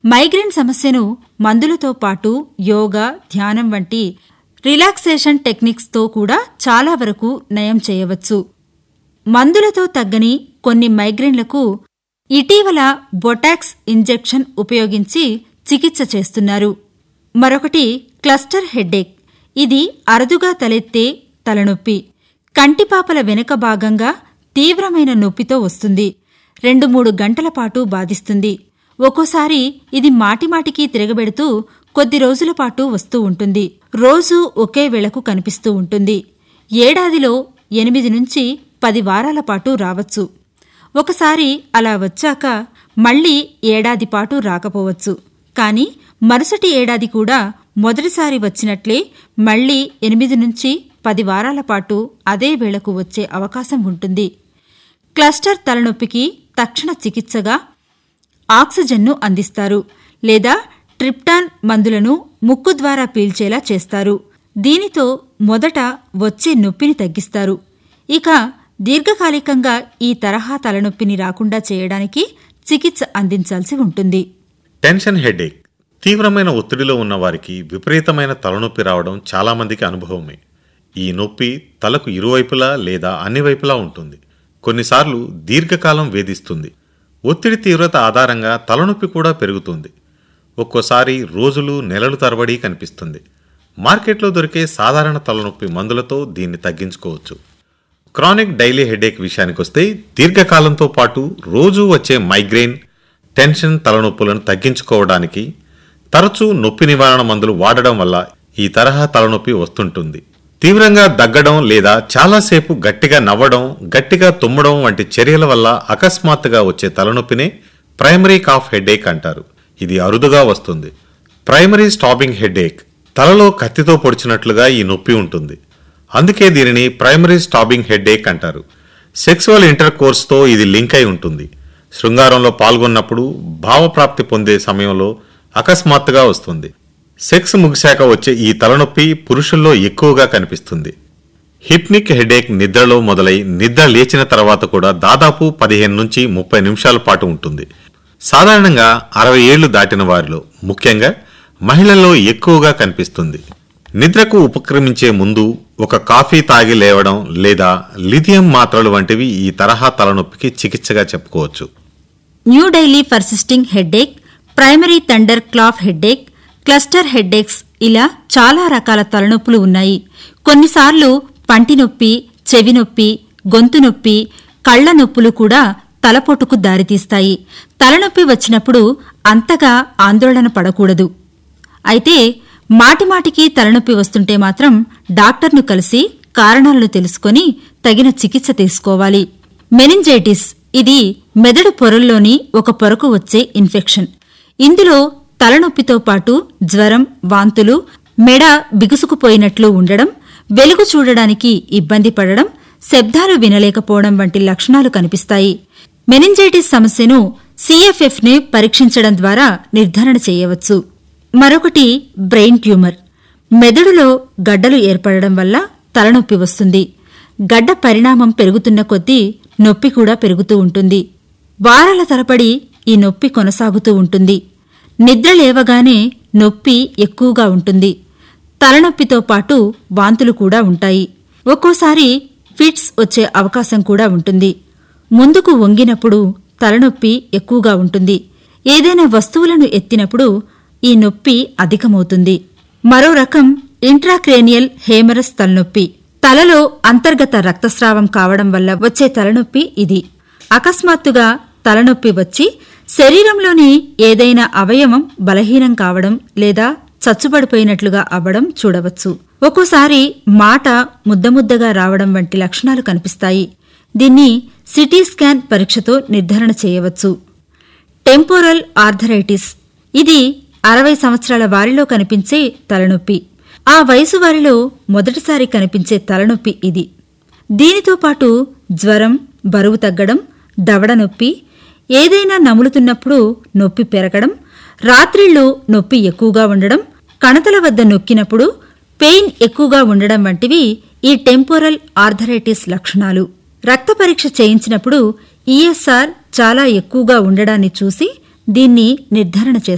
migraine సమస్యను మందులతో పాటు యోగా ధ్యానం వంటి రిలాక్సేషన్ టెక్నిక్స్తో కూడా చాలా వరకు నయం చేయవచ్చు మందులతో తగ్గని కొన్ని మైగ్రేన్లకు ఇటీవల బొటాక్స్ ఇంజెక్షన్ ఉపయోగించి చికిత్స చేస్తున్నారు మరొకటి క్లస్టర్ హెడ్ఏక్ ఇది అరుదుగా తలెత్తే తలనొప్పి కంటిపాపల వెనుక భాగంగా తీవ్రమైన నొప్పితో వస్తుంది రెండు మూడు గంటల పాటు బాధిస్తుంది ఒక్కోసారి ఇది మాటిమాటికి తిరగబెడుతూ కొద్ది రోజుల పాటు వస్తూ ఉంటుంది రోజూ ఒకే వేళకు కనిపిస్తూ ఉంటుంది ఏడాదిలో ఎనిమిది నుంచి పది వారాల పాటు రావచ్చు ఒకసారి అలా వచ్చాక మళ్ళీ ఏడాది పాటు రాకపోవచ్చు కాని మరుసటి ఏడాది కూడా మొదటిసారి వచ్చినట్లే మళ్ళీ ఎనిమిది నుంచి పది వారాల పాటు అదే వేళకు వచ్చే అవకాశం ఉంటుంది క్లస్టర్ తలనొప్పికి తక్షణ చికిత్సగా ఆక్సిజన్ను అందిస్తారు లేదా ట్రిప్టాన్ మందులను ముక్కు ద్వారా పీల్చేలా చేస్తారు దీనితో మొదట వచ్చే నొప్పిని తగ్గిస్తారు ఇక దీర్ఘకాలికంగా ఈ తరహా తలనొప్పిని రాకుండా చేయడానికి చికిత్స అందించాల్సి ఉంటుంది టెన్షన్ హెడేక్ తీవ్రమైన ఒత్తిడిలో ఉన్న వారికి విపరీతమైన తలనొప్పి రావడం చాలామందికి అనుభవమే ఈ నొప్పి తలకు ఇరువైపులా లేదా అన్ని వైపులా ఉంటుంది కొన్నిసార్లు దీర్ఘకాలం వేధిస్తుంది ఒత్తిడి తీవ్రత ఆధారంగా తలనొప్పి కూడా పెరుగుతుంది ఒక్కోసారి రోజులు నెలలు తరబడి కనిపిస్తుంది మార్కెట్లో దొరికే సాధారణ తలనొప్పి మందులతో దీన్ని తగ్గించుకోవచ్చు క్రానిక్ డైలీ హెడేక్ విషయానికొస్తే దీర్ఘకాలంతో పాటు రోజూ వచ్చే మైగ్రేన్ టెన్షన్ తలనొప్పులను తగ్గించుకోవడానికి తరచూ నొప్పి నివారణ మందులు వాడడం వల్ల ఈ తరహా తలనొప్పి వస్తుంటుంది తీవ్రంగా దగ్గడం లేదా చాలాసేపు గట్టిగా నవ్వడం గట్టిగా తుమ్మడం వంటి చర్యల వల్ల అకస్మాత్తుగా వచ్చే తలనొప్పినే ప్రైమరీ కాఫ్ హెడేక్ అంటారు ఇది అరుదుగా వస్తుంది ప్రైమరీ స్టాపింగ్ హెడేక్ తలలో కత్తితో పొడిచినట్లుగా ఈ నొప్పి ఉంటుంది అందుకే దీనిని ప్రైమరీ స్టాపింగ్ హెడేక్ అంటారు సెక్సువల్ ఇంటర్ కోర్స్తో ఇది లింక్ అయి ఉంటుంది శృంగారంలో పాల్గొన్నప్పుడు భావప్రాప్తి పొందే సమయంలో అకస్మాత్తుగా వస్తుంది సెక్స్ ముగిశాక వచ్చే ఈ తలనొప్పి పురుషుల్లో ఎక్కువగా కనిపిస్తుంది హిప్నిక్ హెడేక్ నిద్రలో మొదలై నిద్ర లేచిన తర్వాత కూడా దాదాపు పదిహేను నుంచి ముప్పై నిమిషాల పాటు ఉంటుంది సాధారణంగా అరవై ఏళ్లు దాటిన వారిలో ముఖ్యంగా మహిళల్లో ఎక్కువగా కనిపిస్తుంది నిద్రకు ఉపక్రమించే ముందు ఒక కాఫీ తాగి లేవడం లేదా లిథియం మాత్రలు వంటివి ఈ తరహా తలనొప్పికి చికిత్సగా చెప్పుకోవచ్చు new daily persisting headache primary thunderclap headache cluster headaches ఇలా చాలా రకాల తలనొప్పులు ఉన్నాయి కొన్నిసార్లు పంటి నొప్పి చెవి నొప్పి గొంతు నొప్పి కళ్ల నొప్పులు కూడా తలపోటుకు దారితీస్తాయి తలనొప్పి వచ్చినప్పుడు అంతగా ఆందోళన పడకూడదు అయితే మాటిమాటికి తలనొప్పి వస్తుంటే మాత్రం డాక్టర్ను కలిసి కారణాలను తెలుసుకొని తగిన చికిత్స తీసుకోవాలి మెనింజైటిస్ ఇది మెదడు పొరల్లోని ఒక పొరకు వచ్చే ఇన్ఫెక్షన్ ఇందులో తలనొప్పితో పాటు జ్వరం వాంతులు మెడ బిగుసుకుపోయినట్లు ఉండడం వెలుగు చూడడానికి ఇబ్బంది పడడం శబ్దాలు వినలేకపోవడం వంటి లక్షణాలు కనిపిస్తాయి మెనింజైటిస్ సమస్యను సిఎఫ్ఎఫ్ని పరీక్షించడం ద్వారా నిర్ధారణ చేయవచ్చు మరొకటి బ్రెయిన్ ట్యూమర్ మెదడులో గడ్డలు ఏర్పడడం వల్ల తలనొప్పి వస్తుంది గడ్డ పరిణామం పెరుగుతున్న కొద్దీ నొప్పి కూడా పెరుగుతూ ఉంటుంది వారాల తరబడి ఈ నొప్పి కొనసాగుతూ ఉంటుంది నిద్ర లేవగానే నొప్పి ఎక్కువగా ఉంటుంది తలనొప్పితో పాటు వాంతులు కూడా ఉంటాయి ఒక్కోసారి ఫిట్స్ వచ్చే అవకాశం కూడా ఉంటుంది ముందుకు వంగినప్పుడు తలనొప్పి ఎక్కువగా ఉంటుంది ఏదైనా వస్తువులను ఎత్తినప్పుడు ఈ నొప్పి అధికమవుతుంది మరో రకం ఇంట్రాక్రేనియల్ హేమరస్ తలనొప్పి తలలో అంతర్గత రక్తస్రావం కావడం వల్ల వచ్చే తలనొప్పి ఇది అకస్మాత్తుగా తలనొప్పి వచ్చి శరీరంలోని ఏదైనా అవయవం బలహీనం కావడం లేదా చచ్చుబడిపోయినట్లుగా అవ్వడం చూడవచ్చు ఒక్కోసారి మాట ముద్దముద్దగా రావడం వంటి లక్షణాలు కనిపిస్తాయి దీన్ని సిటీ స్కాన్ పరీక్షతో నిర్ధారణ చేయవచ్చు టెంపోరల్ ఆర్థరైటిస్ ఇది అరవై సంవత్సరాల వారిలో కనిపించే తలనొప్పి ఆ వయసు వారిలో మొదటిసారి కనిపించే తలనొప్పి ఇది దీనితో పాటు జ్వరం బరువు తగ్గడం దవడ నొప్పి ఏదైనా నములుతున్నప్పుడు నొప్పి పెరగడం రాత్రిళ్ళు నొప్పి ఎక్కువగా ఉండడం కణతల వద్ద నొక్కినప్పుడు పెయిన్ ఎక్కువగా ఉండడం వంటివి ఈ టెంపోరల్ ఆర్థరైటిస్ లక్షణాలు రక్త పరీక్ష చేయించినప్పుడు ఈఎస్ఆర్ చాలా ఎక్కువగా ఉండడాన్ని చూసి దీన్ని నిర్ధారణ చేస్తారు